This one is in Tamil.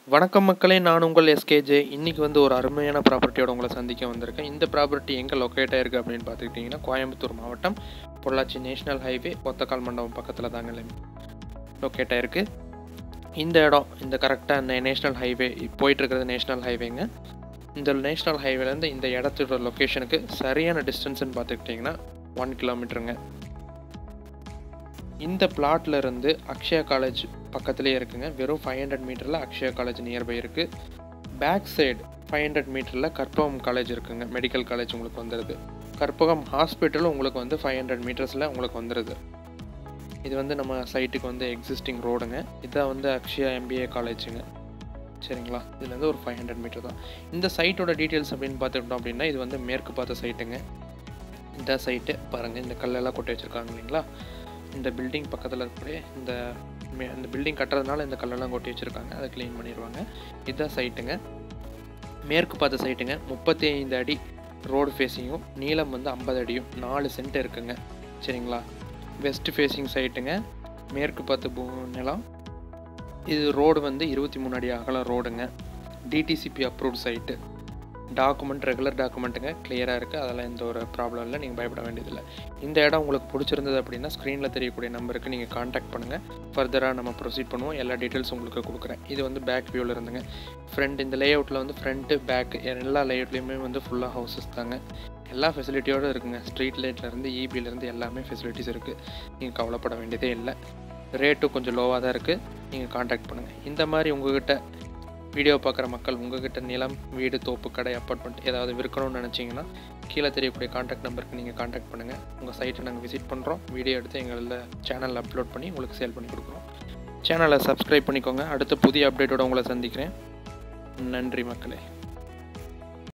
வணக்கம் மக்களே நான் உங்கள் எஸ்கேஜே இன்றைக்கி வந்து ஒரு அருமையான ப்ராப்பர்ட்டியோட உங்களை சந்திக்க வந்திருக்கேன் இந்த ப்ராப்பர்ட்டி எங்கே லொக்கேட் ஆயிருக்கு அப்படின்னு பார்த்துக்கிட்டிங்கன்னா கோயம்புத்தூர் மாவட்டம் பொள்ளாச்சி நேஷனல் ஹைவே ஒத்தக்கால் மண்டபம் பக்கத்தில் தாங்க லொக்கேட் ஆயிருக்கு இந்த இடம் இந்த கரெக்டாக இந்த நேஷனல் ஹைவே போயிட்டுருக்கிறது நேஷனல் ஹைவேங்க இந்த நேஷனல் ஹைவேலேருந்து இந்த இடத்தோட லொக்கேஷனுக்கு சரியான டிஸ்டன்ஸ்னு பார்த்துக்கிட்டிங்கன்னா ஒன் கிலோமீட்டருங்க இந்த பிளாட்ல இருந்து அக்ஷயா காலேஜ் பக்கத்துலேயே இருக்குங்க வெறும் ஃபைவ் ஹண்ட்ரட் மீட்டரில் அக்ஷயா காலேஜ் நியர்பை இருக்குது பேக் சைடு ஃபைவ் ஹண்ட்ரட் மீட்டரில் கற்பகம் காலேஜ் இருக்குங்க மெடிக்கல் காலேஜ் உங்களுக்கு வந்துடுது கற்பகம் ஹாஸ்பிட்டலும் உங்களுக்கு வந்து ஃபைவ் ஹண்ட்ரட் மீட்டர்ஸில் உங்களுக்கு வந்துடுது இது வந்து நம்ம சைட்டுக்கு வந்து எக்ஸிஸ்டிங் ரோடுங்க இதான் வந்து அக்ஷயா எம்பிஏ காலேஜுங்க சரிங்களா இதுலேருந்து ஒரு ஃபைவ் ஹண்ட்ரட் மீட்டர் தான் இந்த சைட்டோட டீட்டெயில்ஸ் அப்படின்னு பார்த்துக்கிட்டோம் அப்படின்னா இது வந்து மேற்கு பார்த்த சைட்டுங்க இந்த சைட்டு பாருங்கள் இந்த கல்லெல்லாம் கொட்டி வச்சுருக்காங்க இல்லைங்களா இந்த பில்டிங் பக்கத்தில் இருக்கக்கூடிய இந்த மே- இந்த பில்டிங் கட்டுறதுனால இந்த கல்லெல்லாம் கொட்டி வச்சுருக்காங்க அதை க்ளீன் பண்ணிடுவாங்க இதுதான் சைட்டுங்க மேற்கு பார்த்த சைட்டுங்க முப்பத்தி ஐந்து அடி ரோடு ஃபேஸிங்கும் நீளம் வந்து ஐம்பது அடியும் நாலு சென்ட் இருக்குங்க சரிங்களா வெஸ்ட் ஃபேஸிங் சைட்டுங்க மேற்கு பார்த்த பூ நிலம் இது ரோடு வந்து இருபத்தி மூணு அடி அகலம் ரோடுங்க DTCP approved site document regular டாக்குமெண்ட்டுங்க கிளியராக இருக்குது அதெல்லாம் எந்த ஒரு ப்ராப்ளம் இல்லை நீங்கள் பயப்பட வேண்டியதில்லை இந்த இடம் உங்களுக்கு பிடிச்சிருந்தது அப்படின்னா ஸ்க்ரீனில் தெரியக்கூடிய நம்பருக்கு நீங்கள் காண்டாக்ட் பண்ணுங்கள் ஃபர்தராக நம்ம ப்ரொசீட் பண்ணுவோம் எல்லா டீட்டெயில்ஸ் உங்களுக்கு கொடுக்குறேன் இது வந்து பேக் வியூவில் இருந்துங்க ஃப்ரண்ட் இந்த லே அவுட்டில் வந்து ஃப்ரண்ட்டு பேக் எல்லா லேஅவுட்லேயுமே வந்து ஃபுல்லாக ஹவுசஸ் தாங்க எல்லா ஃபெசிலிட்டியோடு இருக்குங்க ஸ்ட்ரீட் லைட்லேருந்து இபிலேருந்து எல்லாமே ஃபெசிலிட்டிஸ் இருக்குது நீங்கள் கவலைப்பட வேண்டியதே இல்லை ரேட்டும் கொஞ்சம் லோவாக தான் இருக்குது நீங்கள் காண்டாக்ட் பண்ணுங்கள் இந்த மாதிரி உங்ககிட்ட வீடியோ பார்க்குற மக்கள் உங்ககிட்ட நிலம் வீடு தோப்பு கடை அப்பார்ட்மெண்ட் ஏதாவது விற்கணும்னு நினச்சிங்கன்னா கீழே தெரியக்கூடிய காண்டாக்ட் நம்பருக்கு நீங்கள் காண்டாக்ட் பண்ணுங்கள் உங்கள் சைட்டை நாங்கள் விசிட் பண்ணுறோம் வீடியோ எடுத்து எங்களில் சேனலில் அப்லோட் பண்ணி உங்களுக்கு சேல் பண்ணி கொடுக்குறோம் சேனலை சப்ஸ்கிரைப் பண்ணிக்கோங்க அடுத்த புதிய அப்டேட்டோட உங்களை சந்திக்கிறேன் நன்றி மக்களே